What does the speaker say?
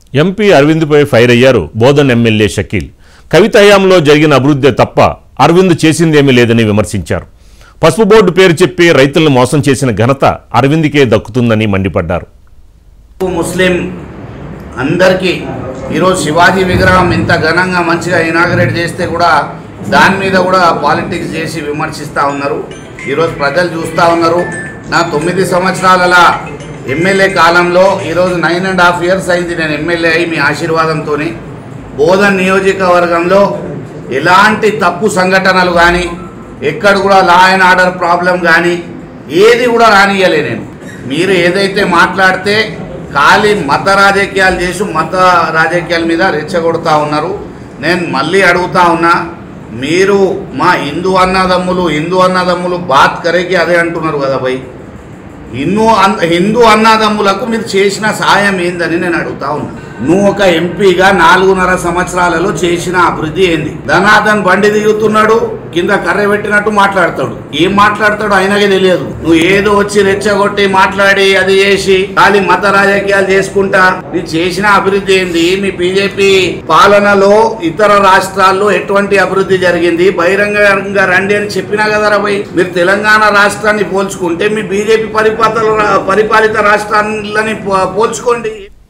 MP అరవింద్పై fire అయ్యారు Bodhan MLA Shakeel కవిత హయాంలో జరిగిన అభివృద్ధి తప్ప అరవింద్ చేసిందేమీ లేదని విమర్శించారు పసుపు బోర్డు పేరు చెప్పి రైతులను మోసం చేసిన ఘనత అరవింద్కే దక్కుతుందని మండిపడ్డారు ముస్లిం అందరికీ ఈరోజు శివాజీ విగ్రహం ఇంత ఘనంగా మంచిగా ఇనాగరేట్ చేస్తే కూడా దాని మీద కూడా పాలిటిక్స్ చేసి విమర్శిస్తూ ఉన్నారు ఈరోజు ప్రజలు చూస్తూ ఉన్నారు నా తొమ్మిది సంవత్సరాల ఎమ్మెల్యే కాలంలో ఈరోజు నైన్ అండ్ హాఫ్ ఇయర్స్ అయింది నేను ఎమ్మెల్యే అయి మీ ఆశీర్వాదంతో బోధన్ నియోజకవర్గంలో ఎలాంటి తప్పు సంఘటనలు కానీ ఎక్కడ కూడా లా అండ్ ఆర్డర్ ప్రాబ్లం కానీ ఏది కూడా రానియలే నేను మీరు ఏదైతే మాట్లాడితే ఖాళీ మత రాజకీయాలు చేసి మత రాజకీయాల మీద రెచ్చగొడతా ఉన్నారు నేను మళ్ళీ అడుగుతా ఉన్నా మీరు మా హిందూ అన్నదమ్ములు హిందూ అన్నదమ్ములు బాత్ కరేకి అదే అంటున్నారు కదా భయ్ హిందూ అన్ హిందూ అన్నదమ్ములకు మీరు చేసిన సాయం ఏందని నేను అడుగుతా ఉన్నా నువ్వు ఒక ఎంపీగా నాలుగున్నర సంవత్సరాలలో చేసిన అభివృద్ధి ఏంది ధనాథన్ బండి దిగుతున్నాడు కింద కర్ర పెట్టినట్టు మాట్లాడతాడు ఏం మాట్లాడతాడు ఆయనకే తెలియదు నువ్వు ఏదో వచ్చి రెచ్చగొట్టి మాట్లాడి అది చేసి ఖాళీ మత రాజకీయాలు చేసుకుంటా నీ చేసిన అభివృద్ధి ఏంది మీ బీజేపీ పాలనలో ఇతర రాష్ట్రాల్లో ఎటువంటి అభివృద్ధి జరిగింది బహిరంగంగా రండి అని చెప్పినా కదా రబై మీరు తెలంగాణ రాష్ట్రాన్ని పోల్చుకుంటే మీ బీజేపీ పరిపాలన పరిపాలిత రాష్ట్రాలని పో- పోల్చుకోండి